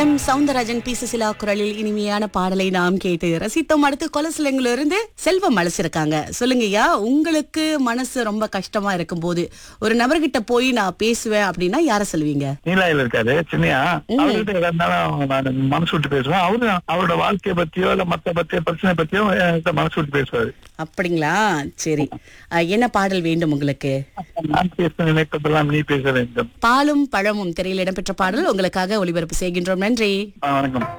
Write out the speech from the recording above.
M Soundararajan B Susheela குரலில் இனிமையான பாடலை நாம் கேட்டு ரசித்தோம் அடுத்து கொலசிலங்குல இருந்து செல்வம் அழைச்சிருக்காங்க சொல்லுங்கய்யா உங்களுக்கு மனசு ரொம்ப கஷ்டமா இருக்கும் போது ஒரு நபர்கிட்ட போய் நான் பேசுவேன் அப்படின்னா யார சொல்லுவீங்க நீலாயில இருக்காரு சின்னையா அவர்கிட்ட எதா இருந்தாலும் நான் மனசு விட்டு பேசுவேன் அவரு அவரோட வாழ்க்கைய பத்தியோ இல்ல மத்த பத்தியோ பிரச்சனை பத்தியோ என்கிட்ட மனசு விட்டு பேசுவாரு அப்படிங்களா சரி அஹ், என்ன பாடல் வேண்டும் உங்களுக்கு நான் பேச நினைப்பதெல்லாம் நீ பேச வேண்டும் பாலும் பழமும் திரையில் இடம்பெற்ற பாடல் உங்களுக்காக ஒளிபரப்பு செய்கின்றோம் நன்றி ஆ, வணக்கம்